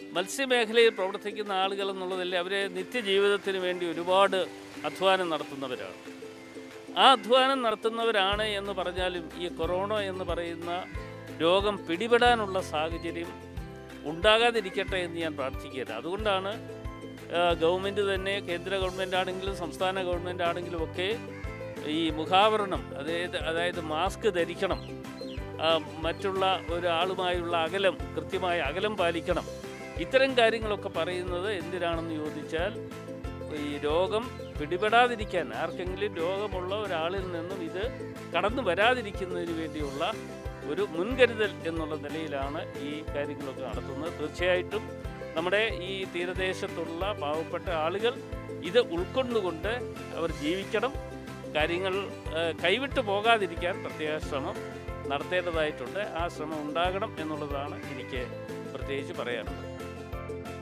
മത്സ്യമേഖലയിൽ പ്രവർത്തിക്കുന്ന ആളുകൾ എന്നുള്ളതല്ലേ അവരെ നിത്യജീവിതത്തിന് വേണ്ടി ഒരുപാട് അധ്വാനം നടത്തുന്നവരാണ് ആ അധ്വാനം നടത്തുന്നവരാണ് എന്ന് പറഞ്ഞാലും ഈ കൊറോണ എന്ന് പറയുന്ന രോഗം പിടിപെടാനുള്ള സാഹചര്യം ഉണ്ടാകാതിരിക്കട്ടെ എന്ന് ഞാൻ പ്രാർത്ഥിക്കുകയാണ് അതുകൊണ്ടാണ് ആ, ഗവൺമെൻറ് തന്നെ കേന്ദ്ര ഗവൺമെൻറ് ആണെങ്കിലും സംസ്ഥാന ഗവൺമെൻറ് ആണെങ്കിലും ഒക്കെ ഈ മുഖാവരണം അതായത് അതായത് മാസ്ക് ധരിക്കണം ആ, മറ്റുള്ള ഒരാളുമായുള്ള അകലം കൃത്യമായ അകലം പാലിക്കണം ഇത്തരം കാര്യങ്ങളൊക്കെ പറയുന്നത് എന്തിനാണെന്ന് ചോദിച്ചാൽ ഈ രോഗം പിടിപെടാതിരിക്കാൻ ആർക്കെങ്കിലും രോഗമുള്ള ഒരാളിൽ നിന്നും ഇത് കടന്നു വരാതിരിക്കുന്നതിന് വേണ്ടിയുള്ള ഒരു മുൻകരുതൽ എന്നുള്ള നിലയിലാണ് ഈ കാര്യങ്ങളൊക്കെ നടത്തുന്നത് തീർച്ചയായിട്ടും നമ്മുടെ ഈ തീരദേശത്തുള്ള പാവപ്പെട്ട ആളുകൾ ഇത് ഉൾക്കൊണ്ടുകൊണ്ട് അവർ ജീവിക്കണം കാര്യങ്ങൾ ആ, കൈവിട്ടു പോകാതിരിക്കാൻ പ്രത്യേക ശ്രമം നടത്തേണ്ടതായിട്ടുണ്ട് ആ ശ്രമം ഉണ്ടാകണം എന്നുള്ളതാണ് എനിക്ക് പ്രത്യേകിച്ച് പറയാനുള്ളത്